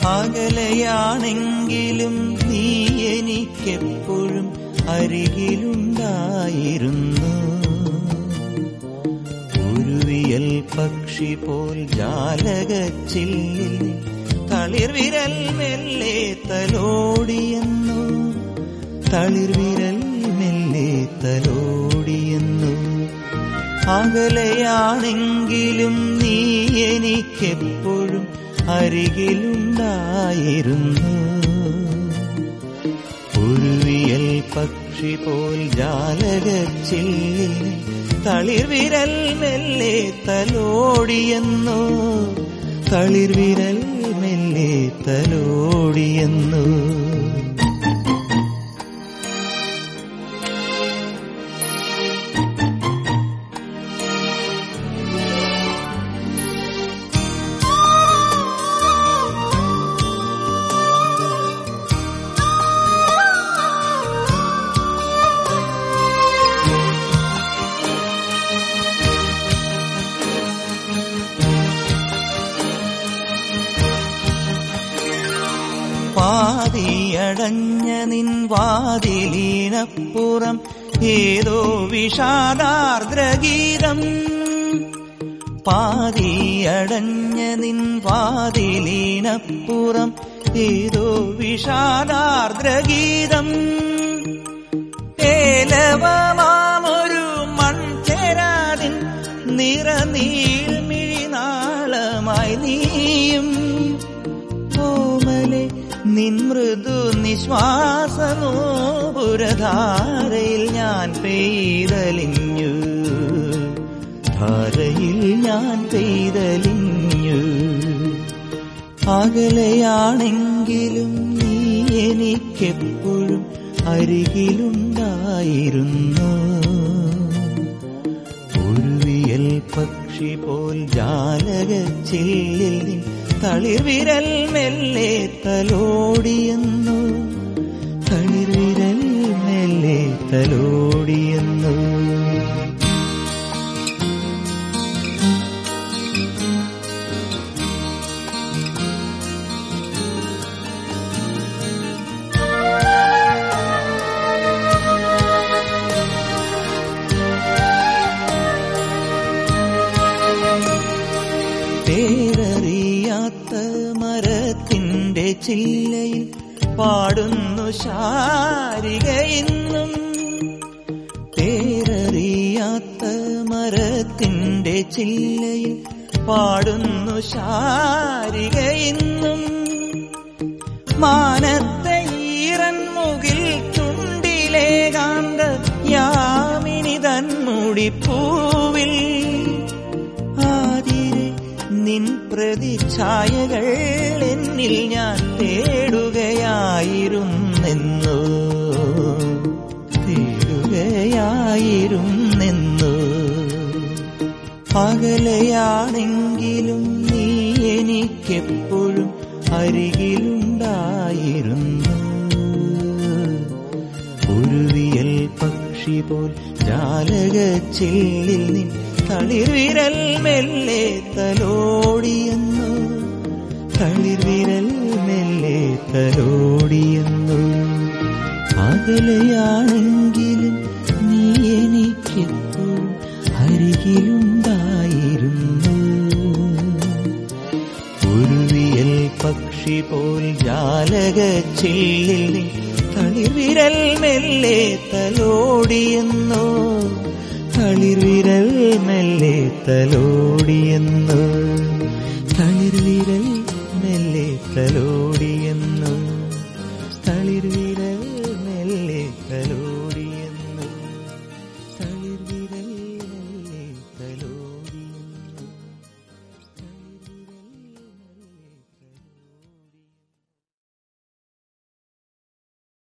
അകലെയാണെങ്കിലും നീ എനിക്കെപ്പോഴും അരികിലുണ്ടായിരുന്നു ഉരുവിയൽ പക്ഷി പോൽ ജാലകച്ചില്ലിൽ തളിർവിരൽ മെല്ലെ തലോടിയെന്നു തളിർവിരൽ മെല്ലെ തലോടിയെന്നു അകലെയാണെങ്കിലും നീ എനിക്കെപ്പോഴും അരികിലുണ്ടായിരുന്നു ഉരുവിയൽ പക്ഷി പോൽ ജാലകച്ചില്ലിൽ തളിർവിരൽ മെല്ലെ തലോടിയെന്നു തളിർവിരൽ മെല്ലെ തലോടിയെന്നു പാതിയടഞ്ഞ നിൻ വാതിലീനപ്പുറം ഏതോ വിഷാദാർദ്രഗീതം പാതിയടഞ്ഞ നിൻ വാതിലീനപ്പുറം ഏതോ വിഷാദാർദ്രഗീതം ഏലവമാമൊരു മൺചേരാതിൻ നിറനീൾമിഴിനാളമായി നീയും ഓമലെ നിൻ മൃദു നിശ്വാസമോപുരധാരയിൽ ഞാൻ പെയ്തലിഞ്ഞു ധാരയിൽ ഞാൻ പെയ്തലിഞ്ഞു അകലെയാണെങ്കിലും നീ എനിക്കെപ്പോഴും അരികിലുണ്ടായിരുന്നു ഉരുവിയൽ പക്ഷി പോൽ ജാലകച്ചില്ലിൽ നിൻ തളിർവിരൽ മെല്ലെ തലോടിയെന്നു തളിർവിരൽ മെല്ലെ തലോടിയെന്നു പേരറിയാത്ത മരത്തിന്റെ ചില്ലയിൽ പാടുന്നു ശാരിക ഇന്നും പേരറിയാത്ത മരത്തിന്റെ ചില്ലയിൽ പാടുന്നു ശാരിക ഇന്നും മാനത്തെ ഈറൻ മുകിൽ ചുണ്ടിലെ കാന്ത യാമിനി തന്മുടിപ്പൂവിൽ ആതിരെ നിൻ പ്രതിച്ഛായകൾ എന്നിൽ ഞാൻ തേടുകയായിരുന്നെന്നു തേടുകയായിരുന്നെന്നു അകലെയാണെങ്കിലും നീ എനിക്കെപ്പോഴും അരികിലുണ്ടായിരുന്നു ഉരുവിയൽ പക്ഷി പോൽ ജാലകച്ചില്ലിൽ നിൻ തളിർവിരൽ മെല്ലെ തലോടിയെന്നു തളിർവിരൽ മെല്ലെ തലോടിയെന്നു അകലെയാണെങ്കിലും നീ എനിക്കെപ്പോഴും അരികിലുണ്ടായിരുന്നു ഉരുവിയൽ പക്ഷി പോൽ ജാലകച്ചില്ലിൽ നീ തളിർവിരൽ മെല്ലെ തലോടിയെന്നു തളിർവിരൽ മെല്ലെ തലോടിയെന്നു തളിർവിരൽ മെല്ലെ തലോടിയെന്നു തളിർവിരൽ